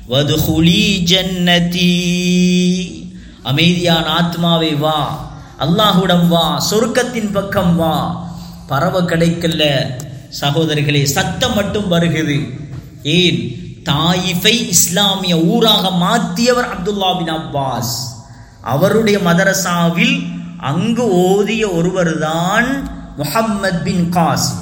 வதுஹுலி ஜன்னதி அமைதியான ஆத்மாவே வா அல்லாஹுடம் வா சொர்க்கத்தின் பக்கம் வா பறவை கிடைக்கல சகோதரர்களே சத்தம் மட்டும் வருகிறது ஏன் தாயிஃபை இஸ்லாமிய ஊராக மாற்றியவர் அப்துல்லா பின் அப்பாஸ் அவருடைய மதரசாவில் அங்கு ஓதிய ஒருவர்தான் முஹம்மத் பின் காசிம்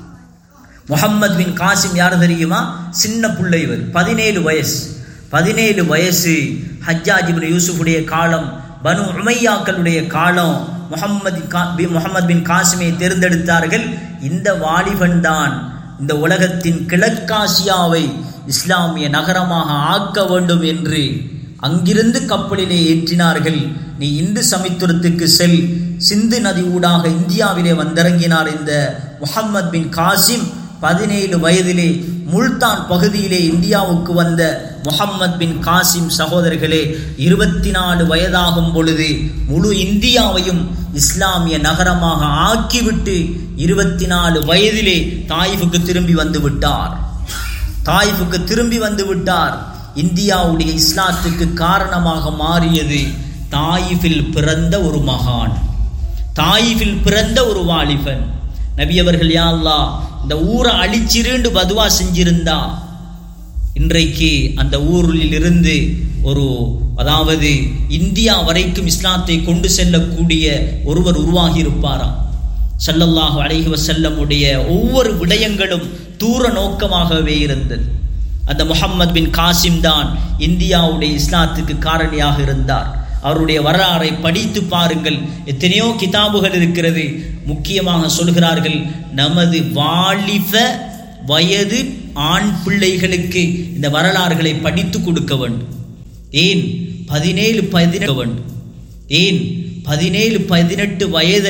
முஹம்மத் பின் காசிம் யார் தெரியுமா சின்ன பிள்ளை இவர் பதினேழு வயசு பதினேழு வயசு ஹஜ்ஜாஜ் இப்னு யூசுஃபுடைய காலம் பனு உமையாக்களுடைய காலம் முகம்மது முகமது பின் காசிமை தேர்ந்தெடுத்தார்கள் இந்த வாலிபன் தான் இந்த உலகத்தின் கிழக்காசியாவை இஸ்லாமிய நகரமாக ஆக்க வேண்டும் என்று அங்கிருந்து கப்பலிலே ஏற்றினார்கள் நீ இந்து சமித்துரத்துக்கு செல் சிந்து நதி ஊடாக இந்தியாவிலே வந்திறங்கினார் இந்த முகம்மது பின் காசிம் பதினேழு வயதிலே முல்தான் பகுதியிலே இந்தியாவுக்கு வந்த முகம்மது பின் காசிம் சகோதரர்களே இருபத்தி நாலு வயதாகும் பொழுது முழு இந்தியாவையும் இஸ்லாமிய நகரமாக ஆக்கிவிட்டு இருபத்தி நாலு வயதிலே தாயிஃபுக்கு திரும்பி வந்து விட்டார் தாயிஃபுக்கு திரும்பி வந்து விட்டார் இந்தியாவுடைய இஸ்லாத்துக்கு காரணமாக மாறியது தாயிஃபில் பிறந்த ஒரு மகான் தாயிஃபில் பிறந்த ஒரு வாலிபன் நபி அவர்கள் யா அல்லாஹ் இந்த ஊரை அழிச்சிருண்டு பதுவா செஞ்சிருந்தா இன்றைக்கு அந்த ஊரில் இருந்து ஒரு அதாவது இந்தியா வரைக்கும் இஸ்லாத்தை கொண்டு செல்லக்கூடிய ஒருவர் உருவாகி இருப்பாராம் சல்லல்லாஹு அலைஹி வசல்லமுடைய ஒவ்வொரு விடயங்களும் தூர நோக்கமாகவே இருந்தது அந்த முகம்மது பின் காசிம் தான் இந்தியாவுடைய இஸ்லாத்துக்கு காரணியாக இருந்தார் அவருடைய வரலாறை படித்து பாருங்கள் எத்தனையோ கிதாபுகள் இருக்கிறது முக்கியமாக சொல்கிறார்கள் நமது வாலிப வயது ஆண் பிள்ளைகளுக்கு இந்த வரலாறுகளை படித்து கொடுக்க வேண்டும் ஏன் பதினேழு பதினெட்டு வேண்டும் ஏன் பதினேழு பதினெட்டு வயது